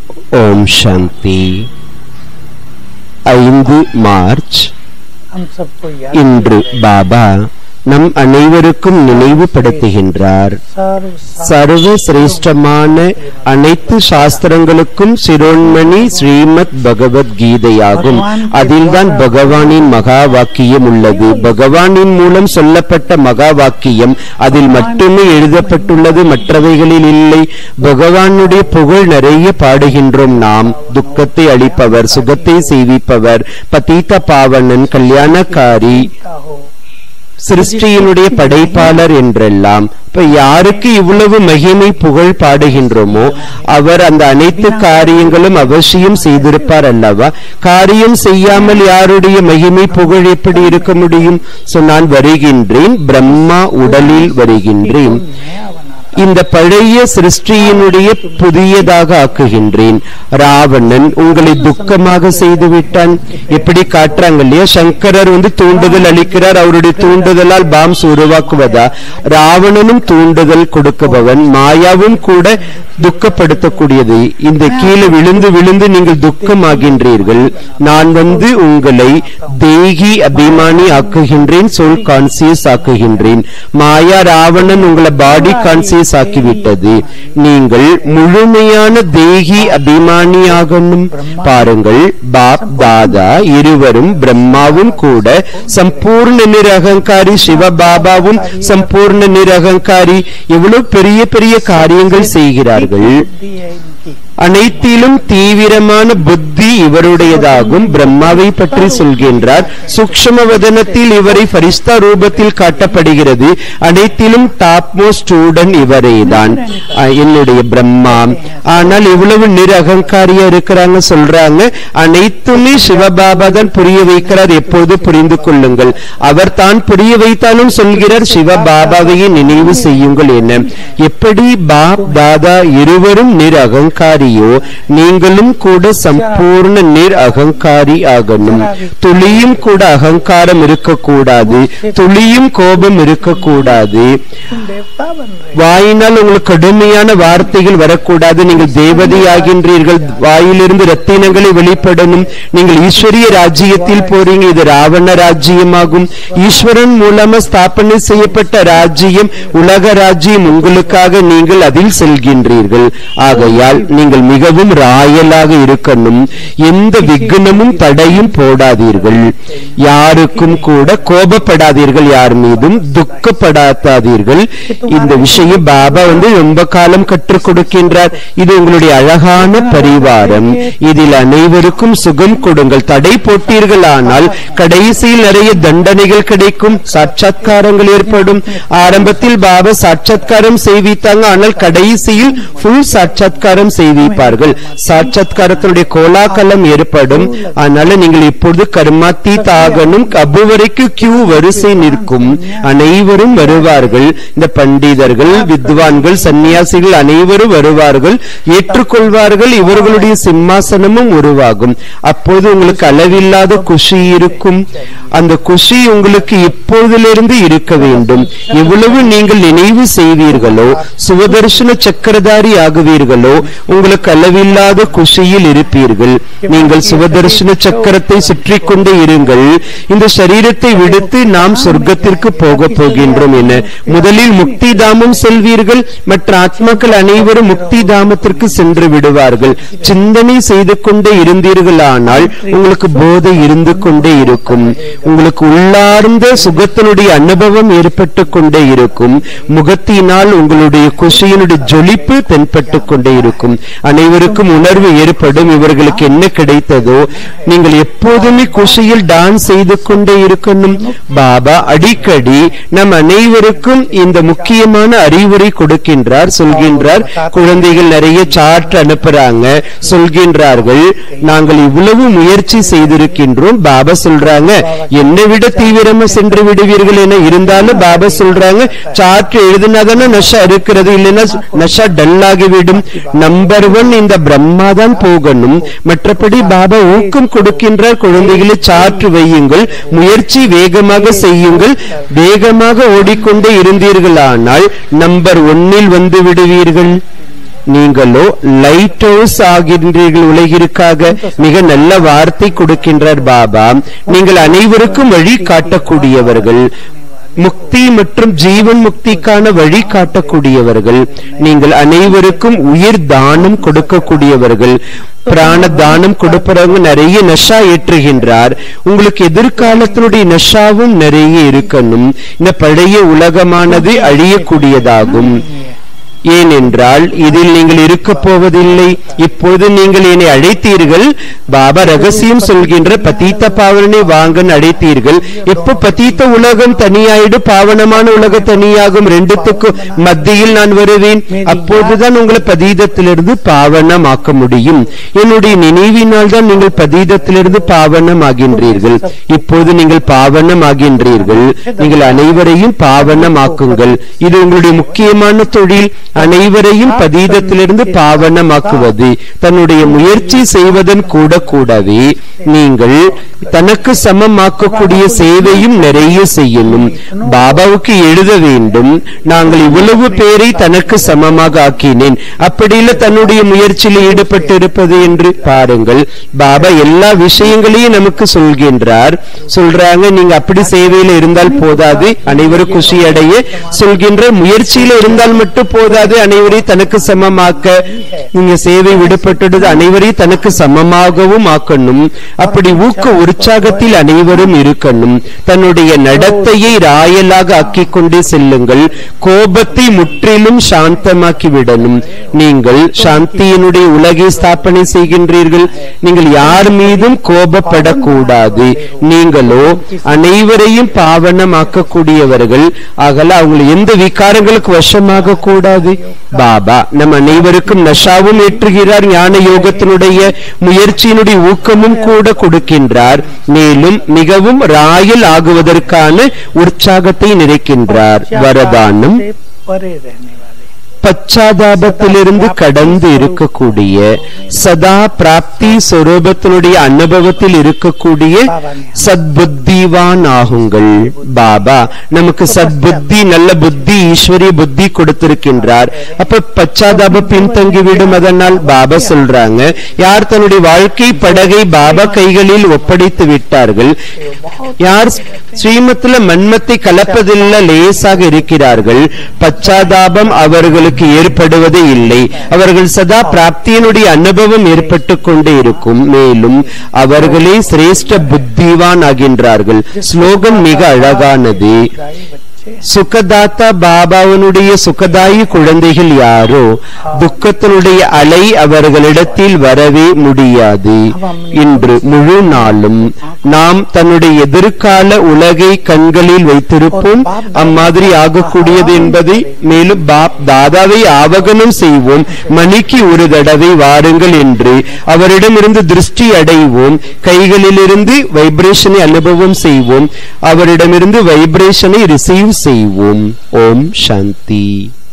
ஓம் சாந்தி ஐந்து மார்ச் हम सबको याद இன்று பாபா நம் அனைவருக்கும் நினைவுபடுத்துகின்றார் सर्व சர்வ சிரேஷ்டமான அனைத்து சாஸ்திரங்களுக்கும் சிரோன்மணி ஸ்ரீமத் பகவத்கீதையாகும் அதில்தான் பகவானின் மகா வாக்கியம் உள்ளது பகவானின் மூலம் சொல்லப்பட்ட மகா வாக்கியம் அதில் மட்டுமே எழுதப்பட்டுள்ளது மற்றவைகளில் இல்லை பகவானுடைய புகழ் நிறைய பாடுகின்றோம் நாம் துக்கத்தை அளிப்பவர் சுகத்தை செய்விப்பவர் பதீத பாவனன் கல்யாணக்காரி का हो சிருஷ்டியினுடைய படைப்பாளர் என்றெல்லாம் இப்ப யாருக்கு இவ்வளவு மகிமை புகழ் பாடுகின்றோமோ அவர் அந்த அனைத்து காரியங்களும் அவசியம் செய்திருப்பார் அல்லவா காரியம் செய்யாமல் யாருடைய மகிமை புகழ் எப்படி இருக்க முடியும் சோ நான் வருகின்றேன் பிரம்மா உடலில் வருகின்றேன் नया बना இந்த பழைய சிருஷ்டியினுடைய புதியதாக ஆக்குகின்றேன் ராவணன் உங்களை துக்கமாக செய்து விட்டான் எப்படி காட்டுறாங்க இல்லையா சங்கரர் வந்து தூண்டுதல் அளிக்கிறார் அவருடைய தூண்டுதலால் பாம்ஸ் உருவாக்குவதா ராவணனும் தூண்டுதல் கொடுக்குபவன் மாயாவும் கூட துக்கப்படுத்தக்கூடியது இந்த கீழே விழுந்து விழுந்து நீங்கள் துக்கமாகின்றீர்கள் நான் வந்து உங்களை தேகி அபிமானி ஆக்குகின்றேன் சொல் கான்சியஸ் ஆக்குகின்றேன் மாயா ராவணன் உங்களை பாடி கான்சியஸ் ஆக்கிவிட்டது நீங்கள் முழுமையான தேகி அபிமானியாகணும் பாருங்கள் பாப் தாதா இருவரும் பிரம்மாவும் கூட சம்பூர்ண நிரகங்காரி சிவபாபாவும் சம்பூர்ண நிரகங்காரி எவ்வளவு பெரிய பெரிய காரியங்கள் செய்கிறார்கள் बुद्धि है इनकी அனைத்திலும் தீவிரமான புத்தி இவருடையதாகும் பிரம்மாவை பற்றி சொல்கின்றார் சூக்ஷ்ம வதனத்தில் இவரை ஃபரிஸ்தா ரூபத்தில் காட்டப்படுகிறது அனைத்திலும் டாப் மோஸ்ட் ஸ்டூடெண்ட் இவரேதான் அஹ், என்னுடைய பிரம்மா ஆனால் இவ்வளவு நிரகங்காரியா இருக்கிறாங்க சொல்றாங்க அனைத்துமே சிவபாபா தான் புரிய வைக்கிறார் எப்போது புரிந்து கொள்ளுங்கள் அவர் தான் புரிய வைத்தாலும் சொல்கிறார் சிவபாபாவையே நினைவு செய்யுங்கள் என எப்படி பாப் தாதா இருவரும் நிர் அகங்காரியோ நீங்களும் கூட சம்பூர்ண நிர் அகங்காரி ஆகணும் துளியும் கூட அகங்காரம் இருக்கக்கூடாது துளியும் கோபம் இருக்கக்கூடாது तुम देवता बन रहे வாயினால் உங்களுக்கு கடுமையான வார்த்தைகள் வரக்கூடாது நீங்கள் தேவதை ஆகின்றீர்கள் வாயிலிருந்து ரத்தினங்களை வெளிப்படணும் நீங்கள் ஈஸ்வரிய ராஜ்யத்தில் போறீங்க இது ராவண ராஜ்யமாகும் ஈஸ்வரன் மூலமா ஸ்தாபனை செய்யப்பட்ட ராஜ்யம் உலக ராஜ்யம் உங்களுக்காக நீங்கள் அதில் செல்கின்றீர்கள் ஆகையால் நீங்கள் மிகவும் ராயலாக இருக்கணும் எந்த விக்னமும் தடையும் போடாதீர்கள் யாருக்கும் கூட கோபப்படாதீர்கள் யார் மீதும் துக்கப்படாதீர்கள் இந்த விஷயம் பாபா வந்து ரொம்ப காலம் கற்றுக் கொடுக்கின்றார் இது உங்களுடைய அழகான பரிவாரம் இதில் அனைவருக்கும் சுகம் கொடுங்கள் தடை போட்டீர்களானால் கடைசியில் நிறைய தண்டனைகள் கிடைக்கும் சாட்சாத்காரங்கள் ஏற்படும் ஆரம்பத்தில் பாபா சாட்சாத்காரம் செய்வித்தாங்க ஆனால் கடைசியில் ஃபுல் சாட்சாத்காரம் செய்விப்பார்கள் சாட்சாத்காரத்தினுடைய கோலாகலம் ஏற்படும் அதனால நீங்கள் இப்பொழுது கர்மாத்தி தாகனும் அபு வரைக்கும் கியூ வரிசை நிற்கும் அனைவரும் வருவார்கள் இந்த பண்டிதர்கள் வித்வான்கள் சன்னியாசிகள் அனைவரும் வருவார்கள் ஏற்றுக்கொள்வார்கள் இவர்களுடைய சிம்மாசனமும் உருவாகும் அப்போது உங்களுக்கு அளவில்லாத குஷி இருக்கும் அந்த குஷி உங்களுக்கு இப்போதிலிருந்து இருக்க வேண்டும் எவ்வளவு நீங்கள் நினைவு செய்வீர்களோ சுவதர்ஷன சக்கரதாரி ஆகுவீர்களோ உங்களுக்கு அளவில்லாத குஷியில் இருப்பீர்கள் நீங்கள் சுவதர்ஷன சக்கரத்தை சுற்றி கொண்டே இருங்கள் இந்த சரீரத்தை விடுத்து நாம் சொர்க்கத்திற்கு போக போகின்றோம் என முதலில் முக்தி தாமம் செல்வீர்கள் மற்ற ஆத்மாக்கள் அனைவரும் முக்தி தாமத்திற்கு சென்று விடுவார்கள் சிந்தனை செய்து கொண்டே இருந்தீர்களானால் உங்களுக்கு போதை இருந்து கொண்டே இருக்கும் உங்களுக்கு உள்ளார்ந்த சுகத்தினுடைய அனுபவம் ஏற்பட்டு கொண்டே இருக்கும் முகத்தினால் உங்களுடைய குஷியினுடைய ஜொலிப்பு தென்பட்டு கொண்டே இருக்கும் அனைவருக்கும் உணர்வு ஏற்படும் இவர்களுக்கு என்ன கிடைத்ததோ நீங்கள் எப்போதுமே குஷியில் டான்ஸ் செய்து கொண்டே இருக்கணும் பாபா அடிக்கடி நம் அனைவருக்கும் இந்த முக்கியமான அறிவுரை கொடுக்கின்றார் சொல்கின்றார் குழந்தைகள் நிறைய சாட் அனுப்புறாங்க சொல்கின்றார்கள் நாங்கள் இவ்வளவு முயற்சி செய்திருக்கின்றோம் பாபா சொல்றாங்க என்னை விட தீவிரமா சென்று விடுவீர்கள் என இருந்தாலும் பாபா சொல்றாங்க சாட் எழுதினாதானே நஷா இருக்கிறது இல்லைன்னா நஷா டல் ஆகிவிடும் நம்பர் ஒன் இந்த பிரம்மா தான் போகணும் மற்றபடி பாபா ஊக்கம் கொடுக்கின்றார் குழந்தைகளை சாற்று வையுங்கள் முயற்சி வேகமாக செய்யுங்கள் வேகமாக ஓடிக்கொண்டே இருந்தீர்களானால் நம்பர் ஒன்னில் வந்து விடுவீர்கள் நீங்களோ லைட் ஹவுஸ் ஆகின்றீர்கள் உலகிற்காக மிக நல்ல வார்த்தை கொடுக்கின்றார் பாபா நீங்கள் அனைவருக்கும் வழி காட்டக்கூடியவர்கள் முக்தி மற்றும் ஜீவன் முக்திக்கான வழி காட்டக்கூடியவர்கள் நீங்கள் அனைவருக்கும் உயிர் தானம் கொடுக்கக்கூடியவர்கள் பிராண தானம் கொடுப்பவங்க நிறைய நஷா ஏற்றுகின்றார் உங்களுக்கு எதிர்காலத்தினுடைய நஷாவும் நிறைய இருக்கணும் இந்த பழைய உலகமானது அழியக்கூடியதாகும் ஏனென்றால் இதில் நீங்கள் இருக்க போவதில்லை இப்போது நீங்கள் என்னை அழைத்தீர்கள் பாபா ரகசியம் சொல்கின்ற பதீத்த பாவனை வாங்கன்னு அழைத்தீர்கள் எப்ப பதீத்த உலகம் தனியாயிடு பாவனமான உலகம் தனியாகும் ரெண்டுத்துக்கும் மத்தியில் நான் வருவேன் அப்போதுதான் உங்களை பதீதத்திலிருந்து பாவனமாக்க முடியும் என்னுடைய நினைவினால் தான் நீங்கள் பதீதத்திலிருந்து பாவனம் ஆகின்றீர்கள் இப்போது நீங்கள் பாவனம் ஆகின்றீர்கள் நீங்கள் அனைவரையும் பாவனமாக்குங்கள் இது உங்களுடைய முக்கியமான தொழில் அனைவரையும் பதீதத்திலிருந்து பாவனமாக்குவது தன்னுடைய முயற்சி செய்வதன் கூட கூடவே நீங்கள் தனக்கு சமமாக்கக்கூடிய சேவையும் நிறைய செய்யணும் பாபாவுக்கு எழுத வேண்டும் நாங்கள் இவ்வளவு பேரை தனக்கு சமமாக ஆக்கினேன் அப்படி இல்ல தன்னுடைய முயற்சியில் ஈடுபட்டிருப்பது என்று பாருங்கள் பாபா எல்லா விஷயங்களையும் நமக்கு சொல்கின்றார் சொல்றாங்க நீங்க அப்படி சேவையில இருந்தால் போதாது அனைவரும் குஷி அடைய சொல்கின்ற முயற்சியில இருந்தால் மட்டும் போதாது அனைவரையும் தனக்கு சமமாக்க நீங்க சேவை விடுபட்டது அனைவரையும் தனக்கு சமமாகவும் ஆக்கணும் அப்படி ஊக்க உற்சாகத்தில் அனைவரும் இருக்கணும் தன்னுடைய நடத்தையை ராயலாக ஆக்கிக் கொண்டே செல்லுங்கள் கோபத்தை முற்றிலும் சாந்தமாக்கி விடணும் நீங்கள் சாந்தியினுடைய உலகை ஸ்தாபனை செய்கின்றீர்கள் நீங்கள் யார் மீதும் கோபப்படக்கூடாது நீங்களோ அனைவரையும் பாவனமாக்கக்கூடியவர்கள் ஆகல அவங்க எந்த விகாரங்களுக்கு வசமாக கூடாது பாபா நம் அனைவருக்கும் நஷாவும் ஏற்றுகிறார் ஞான யோகத்தினுடைய முயற்சியினுடைய ஊக்கமும் கூட கொடுக்கின்றார் மேலும் மிகவும் ராயல் ஆகுவதற்கான உற்சாகத்தை நிறைக்கின்றார் வரதானம் से परे रहने वाले பச்சாதாபத்திலிருந்து கடந்து இருக்கக்கூடிய சதா பிராப்தி சொரூபத்தினுடைய அனுபவத்தில் இருக்கக்கூடிய சத்புத்திவான் ஆகுங்கள் பாபா நமக்கு சத்புத்தி நல்ல புத்தி ஈஸ்வரிய புத்தி கொடுத்திருக்கின்றார் அப்ப பச்சாதாப பின்தங்கிவிடும் அதனால் பாபா சொல்றாங்க யார் தன்னுடைய வாழ்க்கை படகை பாபா கைகளில் ஒப்படைத்து விட்டார்கள் யார் ஸ்ரீமத்துல மன்மத்தை கலப்பதில்ல லேசாக இருக்கிறார்கள் பச்சாதாபம் அவர்களுக்கு ஏற்படுவதே இல்லை அவர்கள் சதா பிராப்தியினுடைய அனுபவம் ஏற்பட்டு கொண்டே இருக்கும் மேலும் அவர்களே சிரேஷ்ட புத்திவான் ஆகின்றார்கள் ஸ்லோகன் மிக அழகானது दाई बच्चे சுகதாத்தா பாபாவனுடைய சுகதாயி குழந்தைகள் யாரோ துக்கத்தினுடைய அலை அவர்களிடத்தில் வரவே முடியாது இன்று முழு நாளும் நாம் தன்னுடைய எதிர்கால உலகை கண்களில் வைத்திருப்போம் அம்மாதிரி ஆகக்கூடியது என்பதை மேலும் பாப் தாதாவை ஆவகனம் செய்வோம் மணிக்கு ஒரு தடவை வாருங்கள் என்று அவரிடமிருந்து திருஷ்டி அடைவோம் கைகளிலிருந்து வைப்ரேஷனை அனுபவம் செய்வோம் அவரிடமிருந்து வைப்ரேஷனை ரிசீவ் செய்வோம் ஓம் சாந்தி